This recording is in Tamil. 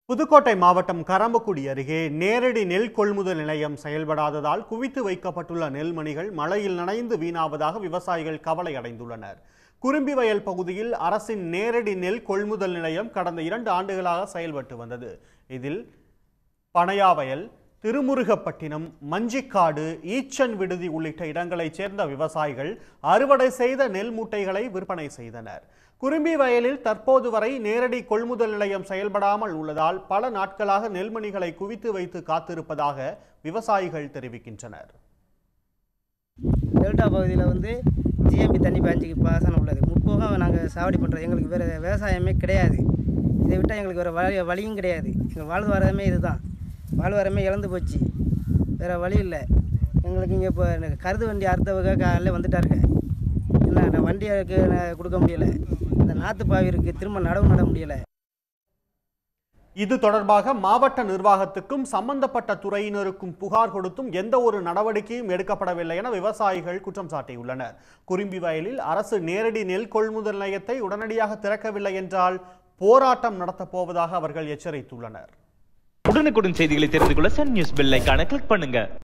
புதுக்கோட்டை மாவட்டம் கரம்பக்குடி அருகே நேரடி நெல் கொள்முதல் நிலையம் செயல்படாததால் குவித்து வைக்கப்பட்டுள்ள நெல்மணிகள் மழையில் நனைந்து வீணாவதாக விவசாயிகள் கவலை அடைந்துள்ளனர் குறும்பி வயல் பகுதியில் அரசின் நேரடி நெல் கொள்முதல் நிலையம் கடந்த இரண்டு ஆண்டுகளாக செயல்பட்டு வந்தது இதில் பனையாவயல் திருமுருகப்பட்டினம் மஞ்சிக்காடு ஈச்சன் விடுதி உள்ளிட்ட இடங்களைச் சேர்ந்த விவசாயிகள் அறுவடை செய்த நெல் மூட்டைகளை விற்பனை செய்தனர் குறும்பி வயலில் தற்போது வரை நேரடி கொள்முதல் நிலையம் செயல்படாமல் உள்ளதால் பல நாட்களாக நெல்மணிகளை குவித்து வைத்து காத்திருப்பதாக விவசாயிகள் தெரிவிக்கின்றனர் டெல்டா பகுதியில் வந்து ஜிஎம்பி தண்ணி பாஞ்சிக்கு பாசனம் உள்ளது முப்போகம் நாங்கள் சாவடி பண்ணுறோம் எங்களுக்கு வேறு விவசாயமே கிடையாது இதை விட்டால் எங்களுக்கு வேறு வழி வழியும் கிடையாது எங்கள் வாழ்வாதாரமே இதுதான் வாழ்வாதாரமே இழந்து போச்சு வேறு வழி இல்லை எங்களுக்கு இங்கே இப்போ எனக்கு கருது வண்டி அறுத்தவங்க காலையில் வந்துட்டாருங்க என்ன வண்டிக்கு கொடுக்க முடியலை இந்த நாற்று பாவி இருக்குது திரும்ப நடவு நட முடியலை இது தொடர்பாக மாவட்ட நிர்வாகத்துக்கும் சம்பந்தப்பட்ட துறையினருக்கும் புகார் கொடுத்தும் எந்த ஒரு நடவடிக்கையும் எடுக்கப்படவில்லை என விவசாயிகள் குற்றம் சாட்டியுள்ளனர் குறும்பி வயலில் அரசு நேரடி நெல் கொள்முதல் நிலையத்தை உடனடியாக திறக்கவில்லை என்றால் போராட்டம் நடத்தப் போவதாக அவர்கள் எச்சரித்துள்ளனர் உடனுக்குடன் செய்திகளை தெரிந்து கொள்ள சன் நியூஸ் பெல் ஐகானை கிளிக் பண்ணுங்க